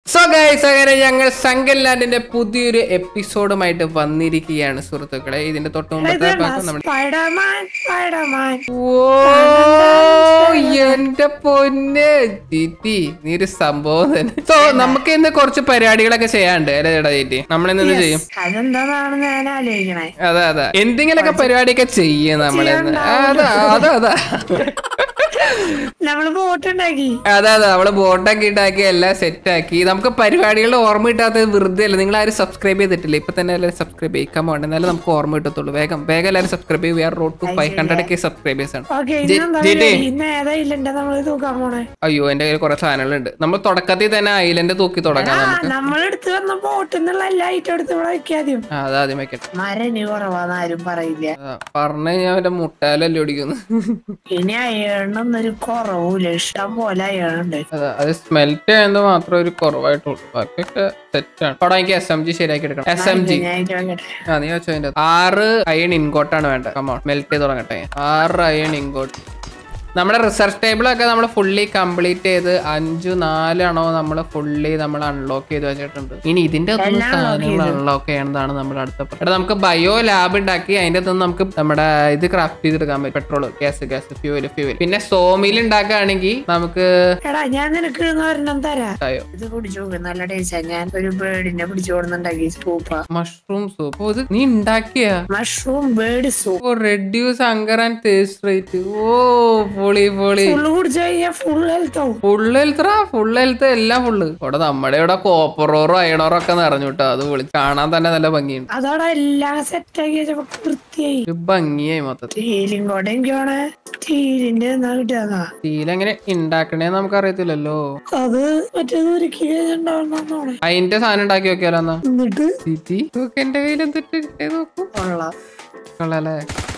So guys അങ്ങനെ ഞങ്ങൾ സംഗല്ലാൻഡിന്റെ പുതിയൊരു എപ്പിസോഡുമായിട്ട് വന്നിരിക്കുകയാണ് സുഹൃത്തുക്കളെ ഇതിന്റെ തൊട്ട് മുമ്പത്തെ ഭാഗം നമ്മുടെ സ്പൈഡർമാൻ സ്പൈഡർമാൻ ഓ എന്റെ പൊന്ന് ജിറ്റി നീ ഒരു സംഭവം തന്നെ സോ നമുക്ക് ഇന്ന് കുറച്ച് പരിപാടികളൊക്കെ ചെയ്യാണ്ട് അല്ലേ ചേട്ടാ ജിറ്റി നമ്മളിന്ന് എന്ത് ചെയ്യും അതെന്താണെന്ന് ഞാൻ ആലോചിക്കണേ അതെ അതെ എന്തെങ്കിലുമൊക്കെ പരിപാടിയൊക്കെ ചെയ്യും നമ്മളിന്ന് അതാ അതാ അതാ നമ്മള് ബോട്ടുണ്ടാക്കി അതെ അതെ അവള് ബോട്ടൊക്കെ ഇട്ടാക്കി എല്ലാം സെറ്റ് ആക്കി നമുക്ക് പരിപാടികളുടെ ഓർമ്മ കിട്ടാത്തത് വെറുതെ അല്ല നിങ്ങൾ ആരും സബ്സ്ക്രൈബ് ചെയ്തിട്ടില്ല ഇപ്പൊ തന്നെ എല്ലാവരും സബ്സ്ക്രൈബ് ചെയ്യിക്കാൻ പോകണ്ട എന്നാലും നമുക്ക് ഓർമ്മ കിട്ടത്തുള്ളൂ വേഗം വേഗം എല്ലാവരും സബ്സ്ക്രൈബ് ചെയ്യും വേറെ റോഡ് ടു ഫൈവ് ഹൺഡ്രഡ് ഒക്കെ സബ്സ്ക്രൈബേഴ്സ് ആണ് ഓക്കെ ജി- ഇന്നെന്താ ജിറ്റി. പരിപാടി? ഇന്ന് ഏതാ ഇല്ലെന്റെ നമ്മള് തൂക്കാൻ പോണേ അയ്യോ എന്റെ കയ്യിൽ കുറെ സാധനങ്ങളുണ്ട് നമ്മൾ തുടക്കത്തിൽ തന്നെ ഐലൻഡ് തൂക്കി തുടങ്ങാം ആ നമുക്ക് നമ്മൾ എടുത്ത് വന്ന ബോട്ടിൽ നിന്നുള്ള എല്ലാ ഐറ്റം എടുത്ത് ഇവിടെ വെക്കാദ്യം ആ, അത് ആദ്യം വെക്കട്ടെ മരന് കുറവാന്ന് ആരും പറയില്ല പറഞ്ഞു ഞാൻ അവന്റെ മുട്ടാലല്ലേ ഓടിക്കുന്നു ഇനി അയണൊന്നൊരു കുറവൂല ഇഷ്ടം പോലെ അയണുണ്ട് അതാ അത് സ്മെൽറ്റ് ചെയ്യുന്നത് മാത്രമേ ഒരു കുറവായിട്ടുള്ളൂ ബാക്കിയൊക്കെ സെറ്റാണ് അവിടെ എനിക്ക് എസ് എം ജി ശരിയാക്കി എടുക്കണം എസ് എം ജി ഞാൻ ഇത് വെക്കട്ടെ ആ നീ വെച്ചോ അതിന്റെ ആറ് അയൺ ഇൻഗോട്ടാണ് വേണ്ടത് കമോൺ മെൽറ്റ് ചെയ്ത് തുടങ്ങട്ടെ ആറ് അയൺ ഇൻഗോട്ട് നമ്മുടെ റിസർച്ച് ടേബിളൊക്കെ നമ്മൾ ഫുള്ളി കംപ്ലീറ്റ് ചെയ്ത് അഞ്ചു നാലാണോ നമ്മൾ ഫുള്ളി നമ്മൾ അൺലോക്ക് ചെയ്ത് വെച്ചിട്ടുണ്ട് ഇനി ഇതിന്റെ അകത്തുനിന്ന് എല്ലാം unlock സാധനങ്ങൾ അൺലോക്ക് ചെയ്യണതാണ് നമ്മുടെ അടുത്ത പ- എടാ നമുക്ക് ബയോ ലാബ് ഉണ്ടാക്കി അതിന്റെ അകത്തുനിന്ന് നമുക്ക് നമ്മുടെ ഇത് ക്രാഫ്റ്റ് ചെയ്തെടുക്കാൻ പറ്റും petrol gas gas fuel fuel പിന്നെ സോമിൽ ഉണ്ടാക്കുകയാണെങ്കിൽ നമുക്ക് എടാ ഞാൻ നിനക്ക് ഒരെണ്ണം തരാ ആയോ ഇത് കുടിച്ചു നോക്ക് നല്ല ടേസ്റ്റാ ഞാൻ ഒരു ബേർഡിനെ പിടിച്ചു കൊടുന്നുണ്ടാക്കി സൂപ്പ മഷ്റൂം സൂപ്പ് ഓ ഇത് നീ ഉണ്ടാക്കിയാ മഷ്റൂം ബേർഡ് സൂപ്പ് ഓ reduce hunger and taste rate ഓ പൊളി പൊളി ഫുള്ള് കുടിച്ചു കഴിഞ്ഞാൽ ഫുൾ ഹെൽത്ത് ആവും ഫുൾ ഹെൽത്ത് ഫുൾ ഹെൽത്ത് എല്ലാം ഫുള്ള് ഇവിടെ നമ്മുടെ ഇവിടെ കോപ്പറോറോ അയണോറോ ഒക്കെ നിറഞ്ഞു കേട്ടോ അത് വിളി കാണാൻ തന്നെ നല്ല ഭംഗിയുണ്ട് അതോടെ എല്ലാം സെറ്റ് ആക്കി വെച്ചപ്പോ വൃത്തിയായി ഒരു ഭംഗിയായി മൊത്തത്തിൽ സ്റ്റീലും കൂടെ എനിക്കാണ് സ്റ്റീലിന്റെ എന്നാ കിട്ടിയതാ സ്റ്റീൽ എങ്ങനെ ഉണ്ടാക്കണേ നമുക്ക് അറിയത്തില്ലല്ലോ അത് മറ്റേത് ഒരു കിഴിയുണ്ടാവണമെന്നാണ് അതിന്റെ സാധനം ഉണ്ടാക്കി നോക്കിയാലോ എന്നാ എന്നിട്ട് ചീറ്റി നോക്ക് എന്റെ കയ്യിൽ എന്തിട്ട് കിട്ടിയത് നോക്കൂ കൊള്ളാം കൊള്ളാലേ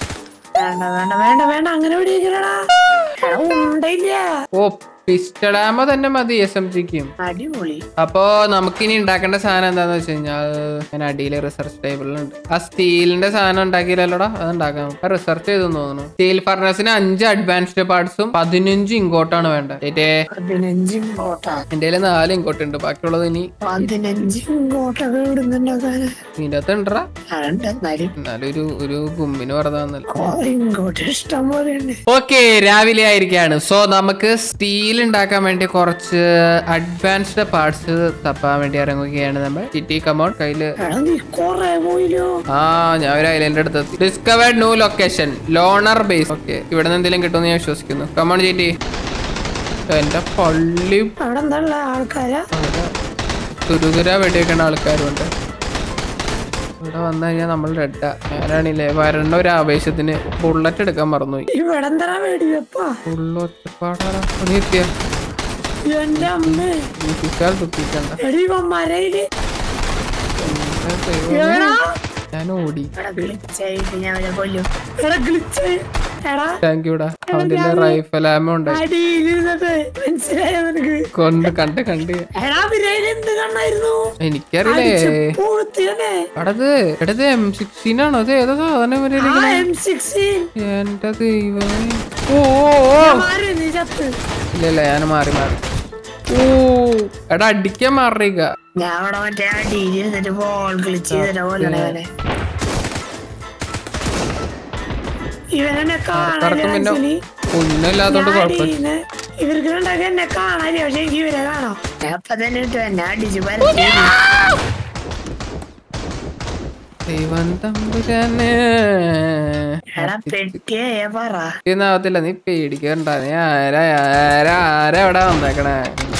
വേണ്ട വേണ്ട വേണ്ട വേണ്ട അങ്ങനെ പിടിക്കണടാ എടാ ഉണ്ടയില്ല ഓ പിസ്റ്റഡാമ തന്നെ മതി എസ് എം ജിക്കും അടിപൊളി അപ്പോ നമുക്കിനി ഉണ്ടാക്കേണ്ട സാധനം എന്താന്ന് വെച്ച് കഴിഞ്ഞാൽ ഞാൻ അടിയിലെ റിസർച്ച് ടേബിളിലുണ്ട് ആ സ്റ്റീലിന്റെ സാധനം ഉണ്ടാക്കിയില്ലല്ലോടാ അത് ഉണ്ടാക്കാം റിസർച്ച് ചെയ്തെന്ന് തോന്നുന്നു സ്റ്റീൽ ഫർണസിന് അഞ്ച് അഡ്വാൻസ്ഡ് പാർട്സും പതിനഞ്ച് ഇങ്ങോട്ടാണ് വേണ്ടത് ഏറ്റേ പതിനഞ്ചും കോട്ട എന്റെ കയ്യിൽ നാല് ഇങ്ങോട്ട് ഉണ്ട് ബാക്കിയുള്ളത് ഇനി പതിനഞ്ചും കോട്ടൊക്കെ ഇടുന്നുണ്ടാക്കാന് ഇതിന്റെ അകത്ത് ഉണ്ടറാ അതുണ്ട് എന്നാലും എന്നാലും ഒരു ഒരു ഗുമ്മിന് വെറുതെ വന്നല്ലോ ഇങ്ങോട്ട് ഇഷ്ടം പോലെ ഉണ്ട് ഓക്കെ രാവിലെ ആയിരിക്കാണ് സോ നമുക്ക് സ്റ്റീൽ ഉണ്ടാക്കാൻ വേണ്ടി കുറച്ച് അഡ്വാൻസ്ഡ് പാർട്സ് തപ്പാൻ വേണ്ടി ഇറങ്ങുകയാണ് നമ്മൾ ചിറ്റി കമോൺ കയ്യില് എടാ നീ കൊറേ പോയില്ലോ ആ ഞാൻ ഒരു ഐലൻഡ് അടുത്തെത്തി discovered new location loner base okay ഇവിടെ നിന്ന് എന്തെങ്കിലും കിട്ടുമെന്ന് ഞാൻ വിശ്വസിക്കുന്നു കമോൺ ചേറ്റി എന്റെ പള്ളി അവിടെ എന്താ ഉള്ള ആൾക്കാരാ തുരുതുര വെടിവെക്കുന്ന ആൾക്കാരുണ്ട് ഇവിടെ വന്നു കഴിഞ്ഞാൽ നമ്മൾ റെഡാ ഞാനാണില്ലേ വരണ്ട ഒരു ആവേശത്തിന് ബുള്ളറ്റ് എടുക്കാൻ മറന്നുപോയി ഇവിടെ എന്താ വേടി വെപ്പാ ബുള്ളൊറ്റപ്പാടാ നീ എത്തിയ എന്റെ അമ്മേ നീ ഫിസാൽ തുപ്പിക്കണ്ട എടി മരയില് എന്റെ ദൈവമേ. എടാ ഞാൻ ഓടി എടാ ഗ്ലിച്ചായിട്ട് ഞാൻ അവനെ കൊല്ലും എടാ ഗ്ലിച്ച് എടാ താങ്ക് യൂടാ അവന്റെ റൈഫൽ ആമ ഉണ്ട് അടിയിലിരുന്നിട്ട് മനസ്സിലായോ നിനക്ക് കൊണ്ട് കണ്ട് കണ്ട് എടാ വിരയിൽ എന്ത് കണ്ണായിരുന്നു എനിക്കറിയില്ലേ പൂഴ്ത്തിയനെ എടത് എടത് എം സിക്സ്റ്റീൻ ആണോ അത് ഏതാ സാധനം വരെ ആ എം സിക്സ്റ്റീൻ എന്റെ ദൈവമേ ഓ ഓ, ഓ. മാറി നീ ചത്ത് ഇല്ല ഇല്ല ഞാൻ മാറി മാറി ഓ എടാ അടിക്കാൻ മാറിക്ക ഞാൻ അവിടെ മറ്റേ അടിയിൽ ഇരുന്നിട്ട് ബോൾ കളിച്ച് ചെയ്തിട്ട് പോലെ ഇവനെ ഇവനെന്നെ ആൾക്കാർക്ക് പിന്നെ കാണാൻ ഒന്നുമില്ലാത്തോണ്ട് കുഴപ്പമില്ല ഇവർക്ക് രണ്ടാക്കി എന്നെ കാണാനില്ല പക്ഷെ എനിക്ക് ഇവരെ കാണാം ഞാൻ അപ്പൊ തന്നെ ഇട്ടു എന്നെ അടിച്ച് പരത്തി ദൈവം തമ്പുരാനെ എടാ പെട്ടിയായ പറ ആവത്തില്ല നീ പേടിക്കണ്ട നീ ആരാ ആരാ ആരാ ഇവിടെ വന്നേക്കണേ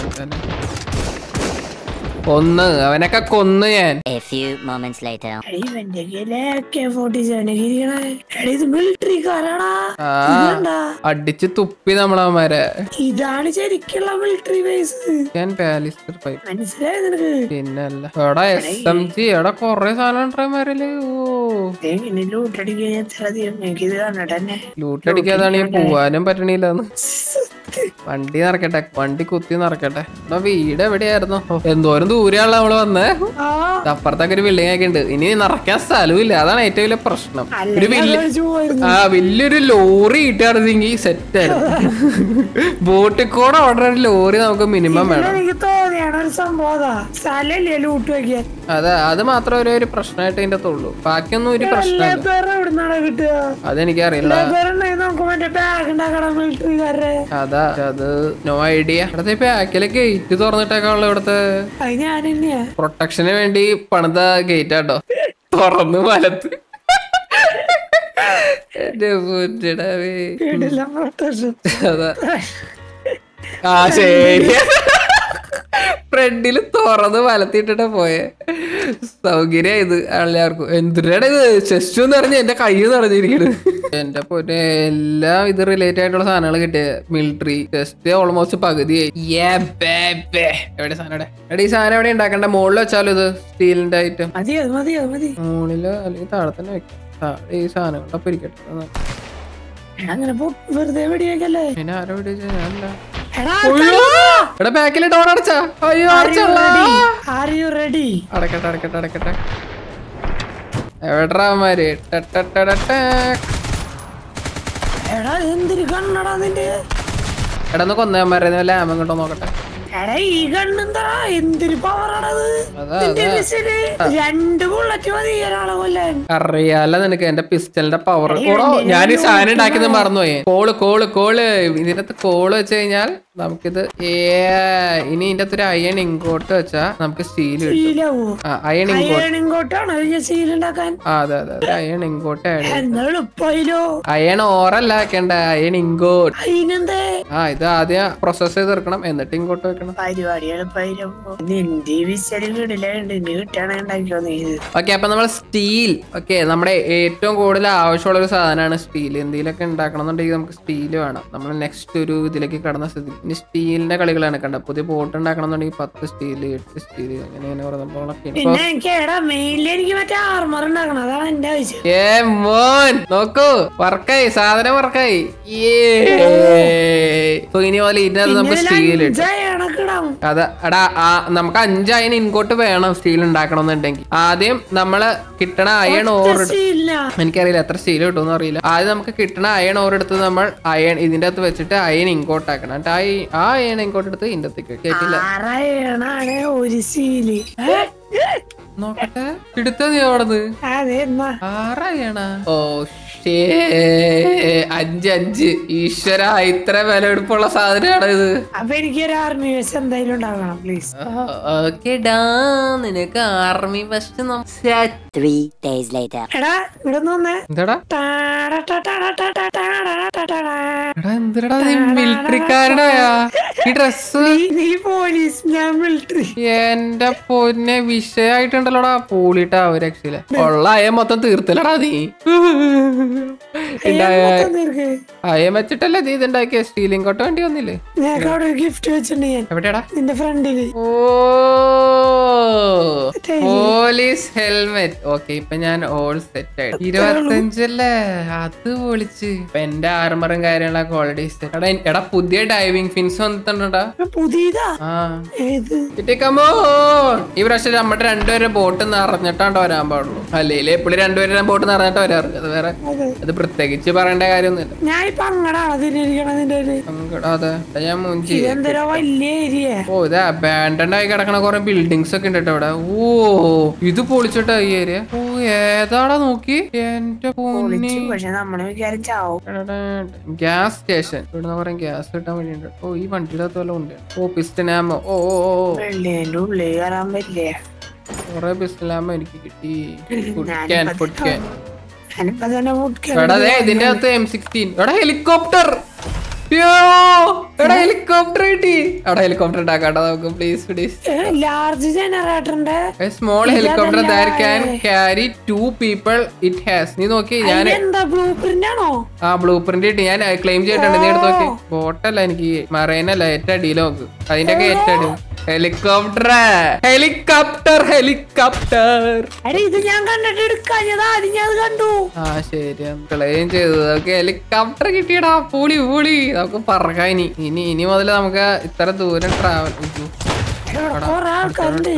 കൊന്ന് അവനൊക്കെ കൊന്ന് ഞാൻ A few moments later. എടീ, ഇവന്റെ കെ ഫോർട്ടി സെവൻ ഇരിക്കണേ എടീ ഇത് മിലിറ്ററി കാരാടാ ആ ഇതെന്താ അടിച്ച് തുപ്പി നമ്മളവന്മാരെ ഇതാണ് ശരിക്കുള്ള മിലിറ്ററി ബേസ് ഞാൻ പാലിസ്റ്റർ പൈപ്പ് മനസ്സിലായോ നിനക്ക് പിന്നല്ല എവിടെ എസ് എം ജി എവിടെ കൊറേ സാധനം ഉണ്ടായമാരല്ലേ ഓ എങ്ങനെ ലൂട്ടടിക്കാൻ എത്ര അധികം എനിക്കിത് കണ്ടിട്ട് തന്നെ ലൂട്ടടിക്കാതാണ് ഈ പോവാനും പറ്റണില്ലെന്ന് വണ്ടി നിറക്കട്ടെ വണ്ടി കുത്തി നിറക്കട്ടെ എടാ വീട് എവിടെയായിരുന്നു ഓ, എന്തോരം ദൂരെയാണല്ലോ നമ്മള് വന്നേ ആ അപ്പുറത്തൊക്കെ ഒരു ബിൽഡിംഗ് ഒക്കെ ഉണ്ട് ഇനി നിറയ്ക്കാൻ സ്ഥലമില്ല അതാണ് ഏറ്റവും വലിയ പ്രശ്നം ഒരു അല്ലെങ്കിൽ വലിയ അതൊഴിച്ച് പോയിരുന്നു ആ വലിയൊരു ലോറി കിട്ടുകയാണെങ്കിൽ സെറ്റ് ആയിരുന്നു ബോട്ടിൽ കൂടെ ഓർഡർ ഒരു ലോറി നമുക്ക് മിനിമം ഇതില് വേണം എനിക്ക് തോന്നിയാണ് ഒരു സംഭവം അതാ സ്ഥലല്ലേ ലൂട്ട് വെക്കാൻ അതെ അത് മാത്രം ഒരു ഒരു പ്രശ്നമായിട്ട് ഇതിന്റെ അകത്തുള്ളൂ ബാക്കിയൊന്നും ഒരു പ്രശ്നമില്ല ലേബർ എവിടുന്നാണ് കിട്ടുക അതെനിക്കറിയില്ല ലേബർ ഉണ്ടെങ്കിൽ നമുക്ക് മറ്റേ ബാഗ് ഉണ്ടാക്കണം മിലിറ്ററിക്കാരുടെ അതാ അത് നോ ഐഡിയ ഇവിടത്തെ ബാക്കിലെ ഗേറ്റ് തുറന്നിട്ടേക്കാണല്ലോ ഇവിടുത്തെ അത് ഞാൻ തന്നെയാ പ്രൊട്ടക്ഷന് വേണ്ടി പണിത ഗേറ്റ് ആട്ടോ തുറന്ന് വലത്ത് എന്റെ പൊന്നിടാവേ. വീടില്ല പ്രൊട്ടക്ഷൻ അതാ ആ ശരി ഫ്രണ്ടില് തുറന്ന് വലത്തിട്ടിട്ടാ പോയെ സൗകര്യ ഇത് എല്ലാവർക്കും എന്തിനാണ് ഇത് ചെസ്റ്റ് നിറഞ്ഞ് എന്റെ കൈ നിറഞ്ഞിരിക്കണ് എന്റെ പൊന്നെ എല്ലാം ഇത് റിലേറ്റ് ആയിട്ടുള്ള സാധനങ്ങൾ കിട്ടിയ മിലിറ്ററി ചെസ്റ്റ് ഓൾമോസ്റ്റ് പകുതിയായി Yeah, baby. എവിടെ സാധനം എവിടെ എടാ ഈ സാധനം എവിടെ ഉണ്ടാക്കണ്ട മുകളിൽ വെച്ചാലും ഇത് സ്റ്റീലിന്റെ ഐറ്റം മതി അത് മതി അത് മതി മുകളില് അല്ലെങ്കിൽ താഴെ തന്നെ വെക്കാം താഴെ ഈ സാധനങ്ങളൊക്കെ ഇരിക്കട്ടെ എന്നാ. അങ്ങനെ പോ- വെറുതെ വെടിയേക്കല്ലേ പിന്നെ ആരോ ഇവിടെ ഞാനല്ല എടാ എടാ ബാക്കിലെ ഡോർ അടച്ചാ അയ്യോ അടച്ചല്ല ആർ യു റെഡി അടക്കട്ടെ അടക്കട്ടെ അടക്കട്ടെ എവിടാമാര് എടാ എന്തിരി കണ്ണടാ നിന്റെ എടാ ഒന്ന് കൊന്നേമാരെ ലാമം കിട്ടോ നോക്കട്ടെ എടാ ഈ കണ്ണെന്താ എന്തിരി പവറാണത് അതാ നിന്റെ അതാ മിസ്സിന് രണ്ട് ബുള്ളറ്റ് മതി ഒരാളെ കൊല്ലാൻ അറിയാലോ നിനക്ക് എന്റെ പിസ്റ്റലിന്റെ പവർ ഓടോ ഞാൻ ഈ സാധനം ഉണ്ടാക്കിയത് മറന്നുപോയി കോള് കോള് കോള് ഇതിനകത്ത് കോള് വെച്ച് കഴിഞ്ഞാൽ നമുക്കിത് ഏ ഇനി ഇതിന്റെ അകത്ത് ഒരു അയൺ ഇങ്ങോട്ട് വെച്ചാ നമുക്ക് സ്റ്റീൽ കിട്ടും ശീലാവോ ആ അയൺ ഇങ്ങോട്ട് അയണിങ്ങോട്ടാണോ സീലുണ്ടാക്കാൻ ആ അതെ അതെ ഒരു അയൺ ഇങ്ങോട്ട് ആഡ് ചെയ്യും. എന്താ എളുപ്പമായില്ലോ അയൺ ഓറല്ല ആക്കേണ്ട അയൺ ഇങ്ങോട്ട് അതിനെന്തേ ആ ഇത് ആദ്യം പ്രോസസ് ചെയ്ത് എടുക്കണം എന്നിട്ട് ഇങ്ങോട്ട് വെക്കണം പരിപാടി എളുപ്പമായില്ലോ നിന്റെ വിസല് വീടിലുണ്ട് നീ കിട്ടണ ഉണ്ടാക്കിയോ നീ ഇത് ഓക്കെ അപ്പൊ നമ്മൾ സ്റ്റീൽ ഓക്കെ നമ്മുടെ ഏറ്റവും കൂടുതൽ ആവശ്യമുള്ള ഒരു സാധനമാണ് സ്റ്റീൽ എന്തെങ്കിലുമൊക്കെ ഉണ്ടാക്കണം എന്നുണ്ടെങ്കിൽ നമുക്ക് സ്റ്റീൽ വേണം നമ്മൾ നെക്സ്റ്റ് ഒരു ഇതിലേക്ക് കടന്ന സ്ഥിതി ഇനി സ്റ്റീലിന്റെ കളികളാണ് കണ്ട പുതിയ ബോട്ട് ഉണ്ടാക്കണം എന്നുണ്ടെങ്കിൽ പത്ത് സ്റ്റീൽ എട്ട് സ്റ്റീൽ അങ്ങനെ അങ്ങനെ കുറെ സംഭവങ്ങളൊക്കെ ഉണ്ട് പിന്നെ എനിക്ക് എടാ മെയിനിൽ എനിക്ക് മറ്റേ ആർമർ ഉണ്ടാക്കണം അതാണ് എന്റെ ആവശ്യം ഏ മോൻ നോക്കൂ വർക്കായി സാധനം വർക്കായി സോ ഇനി പോലെ ഇതിനകത്ത് നമുക്ക് സ്റ്റീൽ ഇട്ടു കണക്കിടാം അതെ എടാ ആ നമുക്ക് അഞ്ച് അയൺ ഇൻകോട്ട് വേണം സ്റ്റീൽ ഉണ്ടാക്കണം എന്നുണ്ടെങ്കിൽ ആദ്യം നമ്മള് കിട്ടണ അയൺ ഓർ ഇല്ല എനിക്കറിയില്ല എത്ര സ്റ്റീൽ കിട്ടുമെന്ന് അറിയില്ല ആദ്യം നമുക്ക് കിട്ടണ അയൺ ഓർ എടുത്ത് നമ്മൾ അയൺ ഇതിന്റെ അകത്ത് വെച്ചിട്ട് അയൺ ഇൻകോട്ട് ആക്കണം എന്നിട്ട് ആ ഈ- ആ അയൺ ഇൻകോട്ട് എടുത്ത് ഇതിന്റെ അകത്തേക്ക് കേട്ടില്ല ആറാണ് ഒരു സീല് നോക്കട്ടെ എടുത്ത നീ അവിടുന്ന് അതെ എന്നാ ആറയണ ഓ ഷേ അഞ്ച് അഞ്ച് ഈശ്വര ഇത്ര വില എടുപ്പുള്ള സാധനമാണ് ഇത് അപ്പൊ എനിക്ക് ഒരു ആർമി വേസ് എന്തായാലും ഉണ്ടാക്കണം പ്ലീസ് ഓക്കെ ഡാ നിനക്ക് army first Three days later. എടാ ഇവിടെ നിന്ന് വന്നേ എന്താടാ ടാടാ ടാ ടാടാ ടാ ടാ ടാടാ ടാ ടാടാ. എടാ എന്തിനാ നീ മിലിറ്ററിക്കാരനായാ ഈ ഡ്രസ് നീ നീ പോലീസ് ഞാൻ മിലിറ്ററി എന്റെ പൊന്നെ വിഷയായിട്ടുണ്ടല്ലോടാ പൂളിട്ടാ ഒരു രക്ഷയില്ല ഉള്ള അയം മൊത്തം തീർത്തില്ലടാ നീ നിനക്ക് അയം വെച്ചിട്ടല്ലേ നീ ഇതുണ്ടാക്കിയ സ്റ്റീലിംഗ് കോട്ട് വേണ്ടി വന്നില്ലേ നിനക്ക് അവിടെ ഒരു ഗിഫ്റ്റ് വെച്ചിട്ടുണ്ട് ഞാൻ എവിടെയാടാ നിന്റെ ഫ്രണ്ടില് ഓ പോലീസ് ഹെൽമെറ്റ് ഓക്കെ ഇപ്പൊ ഞാൻ ഓൾ സെറ്റ് ആയി ഇരുപത്തഞ്ചല്ലേ അത് പൊളിച്ച് ഇപ്പൊ എന്റെ ആർമറും കാര്യങ്ങളൊക്കെ ഓൾറെഡി സെറ്റ് എടാ എൻ- എടാ പുതിയ ഡൈവിംഗ് ഫിൻസ് വന്നിട്ടുണ്ടോടാ പുതിയതാ ആ ഏത് കിട്ടി, come on. ഈ പ്രാവശ്യം നമ്മുടെ രണ്ടുപേരെ ബോട്ട് നിറഞ്ഞിട്ടാണ്ട് വരാൻ പാടുള്ളൂ അല്ലെങ്കിൽ എപ്പോഴും രണ്ടുപേരും ബോട്ട് നിറഞ്ഞിട്ട് വരാറ് അത് വേറെ അതെ അത് പ്രത്യേകിച്ച് പറയേണ്ട കാര്യമൊന്നുമില്ല ഞാൻ ഇപ്പൊ അങ്ങടാണ് തിരിക്കണം നിന്റെ ഒരു അങ്ങട് അതെ ഇത് ഞാൻ മുഞ്ചി ഇതെന്തൊരു വലിയ ഏരിയ ഓ ഇത് അബാൻഡൻഡ് ആയി കിടക്കണ കുറെ ബിൽഡിങ്സ് ഒക്കെ ഉണ്ട് കേട്ടോ ഇവിടെ ഓ ഇത് പൊളിച്ചിട്ടാ ഈ ഏരിയ ഓ ഏതാടാ നോക്കി എന്റെ പൊന്നി പക്ഷെ നമ്മള് മിക്കവാറും ചാവും ഗ്യാസ് സ്റ്റേഷൻ ഇവിടുന്ന് കുറെ ഗ്യാസ് കിട്ടാൻ വേണ്ടിയുണ്ട് ഓ ഈ വണ്ടിയുടെ വല്ലതും ഉണ്ട് ഓ പിസ്റ്റനാമോ ഓ ഓ ഓ ഓ. വെള്ളിയന്റെ ഉള്ളിൽ കയറാൻ പറ്റില്ല കുറെ പിസ്റ്റനാമോ എനിക്ക് കിട്ടി ഫുഡ് ഫുഡ് ക്യാൻ ഞാനിപ്പോ തന്നെ എടാ ദേ ഇതിന്റെ അകത്ത് എം സിക്സ്റ്റീൻ എടാ ഹെലികോപ്റ്റർ എടാ ഹെലികോപ്റ്റർ കിട്ടി എടാ ഹെലികോപ്റ്റർ ഉണ്ടാക്കാട്ടോ നമുക്ക് പ്ലീസ് പ്ലീസ് ലാർജ് ജനറേറ്ററിന്റെ A small helicopter that can carry two people it has. നീ നോക്കി ഞാൻ എന്താ ബ്ലൂ പ്രിന്റ് ആണോ ആ ബ്ലൂ പ്രിന്റ് ഇട്ട് ഞാൻ ക്ലെയിം ചെയ്തിട്ടുണ്ട് നീ എടുത്ത് നോക്കി ബോട്ടല്ല എനിക്ക് മറൈനല്ല ഏറ്റവും അടിയിൽ നോക്ക് അതിന്റെ ഒക്കെ ഏറ്റവും അടി ഹെലികോപ്റ്റർ ഹെലികോപ്റ്റർ ഹെലികോപ്റ്റർ എടാ ഇത് ഞാൻ കണ്ടിട്ട് എടുക്കാഞ്ഞത് ആദ്യം ഞാൻ അത് കണ്ടു ആ ശരി ക്ലെയിം ചെയ്തു നമുക്ക് ഹെലികോപ്റ്റർ കിട്ടിയടാ പൂളി പൂളി നമുക്ക് പറക്കാം ഇനി ഇനി ഇനി മുതൽ നമുക്ക് ഇത്ര ദൂരം ട്രാവൽ ഇവിടെ കൊറേ ആൾക്കാരുണ്ട്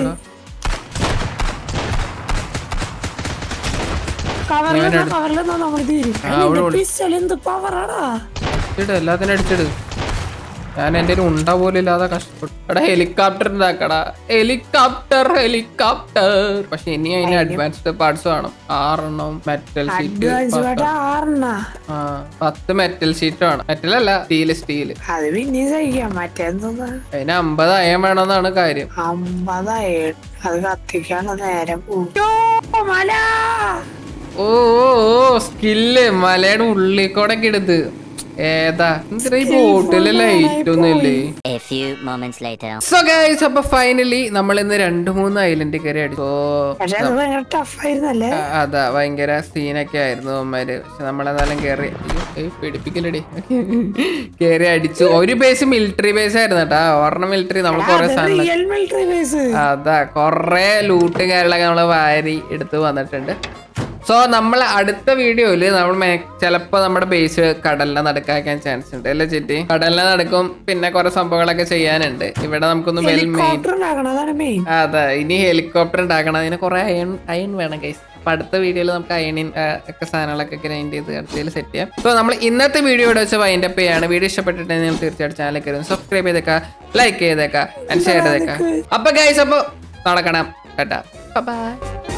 കവറിൽ കവറിൽ നമ്മൾ തീരും ആ, അവിടെ ഓടി. പിസ്റ്റൽ എന്ത് പവറാടാ അടിച്ചിട് എല്ലാത്തിനും അടിച്ചിട് ഞാൻ എന്റെ ഒരു ഉണ്ട പോലും ഇല്ലാതെ കഷ്ടപ്പെട്ടു എടാ ഹെലികോപ്റ്റർ ഉണ്ടാക്കടാ ഹെലികോപ്റ്റർ ഹെലികോപ്റ്റർ പക്ഷെ ഇനി അതിന് അഡ്വാൻസ്ഡ് പാർട്സ് വേണം ആറെണ്ണം മെറ്റൽ ഷീറ്റ് അഡ്വാൻസ് വേണ്ട ആറെണ്ണ ആ പത്ത് മെറ്റൽ ഷീറ്റ് വേണം മെറ്റൽ അല്ല സ്റ്റീല് സ്റ്റീല് അത് പിന്നെയും സഹിക്കാം മറ്റേന്തോന്ന് അതിന് അമ്പത് അയം വേണമെന്നാണ് കാര്യം അമ്പതായി അത് കത്തിക്കാണ് നേരം പോകും ഓ, മല ഓ ഓ ഓ സ്കില്ല് മലയുടെ ഉള്ളിൽ കൂടെ ഒക്കെ എടുത്ത് ഏതാ എന്തിനാ ഈ ബോട്ടില് ലൈറ്റ് ഒന്നും ഇല്ലേ A few moments later. So guys അപ്പൊ ഫൈനലി നമ്മൾ ഇന്ന് രണ്ട് മൂന്ന് ഐലൻഡ് കയറി അടിച്ചു പക്ഷെ അത് ഭയങ്കര ടഫായിരുന്നല്ലേ ആ, അതാ ഭയങ്കര സീനൊക്കെ ആയിരുന്നു അമ്മമാര് പക്ഷെ നമ്മളെന്നാലും കേറി അയ്യോ, ഏയ് പേടിപ്പിക്കലടി കേറി അടിച്ചു ഒരു ബേസ് മിലിറ്ററി ബേസ് ആയിരുന്നു കേട്ടാ ഒരെണ്ണം മിലിറ്ററി നമ്മൾ കൊറേ സാധനം റിയൽ മിലിറ്ററി ബേസ് അതാ കൊറേ ലൂട്ടും കാര്യങ്ങളൊക്കെ നമ്മള് വാരി എടുത്ത് വന്നിട്ടുണ്ട് സോ നമ്മൾ അടുത്ത വീഡിയോയില് നമ്മൾ മേ- ചിലപ്പോ നമ്മുടെ ബേസ് കടലിനെ നടുക്കാക്കാൻ ചാൻസ് ഉണ്ട് അല്ലേ ചേച്ചി കടലിനെ നടുക്കും പിന്നെ കുറെ സംഭവങ്ങളൊക്കെ ചെയ്യാനുണ്ട് ഇവിടെ നമുക്കൊന്ന് വെൽ മെയിൻ ഹെലികോപ്റ്റർ ഉണ്ടാക്കണം അതാണ് മെയിൻ അതെ ഇനി ഹെലികോപ്റ്റർ ഉണ്ടാക്കണം അതിന് കുറെ അയൺ അയൺ വേണം ഗൈസ് അപ്പൊ അടുത്ത വീഡിയോയിൽ നമുക്ക് അയണിൻ ഒക്കെ സാധനങ്ങളൊക്കെ ഗ്രൈൻഡ് ചെയ്ത് അടുത്തതിൽ സെറ്റ് ചെയ്യാം സോ നമ്മൾ ഇന്നത്തെ വീഡിയോ ഇവിടെ വെച്ച് വൈൻഡ് അപ്പ് ചെയ്യാണ് വീഡിയോ ഇഷ്ടപ്പെട്ടിട്ടുണ്ടെങ്കിൽ നിങ്ങൾ തീർച്ചയായിട്ടും ചാനൽ കയറി സബ്സ്ക്രൈബ് ചെയ്തേക്കാം ലൈക്ക് ചെയ്തേക്കാം ആൻഡ് ഷെയർ ചെയ്തേക്കാം അപ്പൊ ഗൈസ് അപ്പൊ നടക്കണം കേട്ടാ ബൈ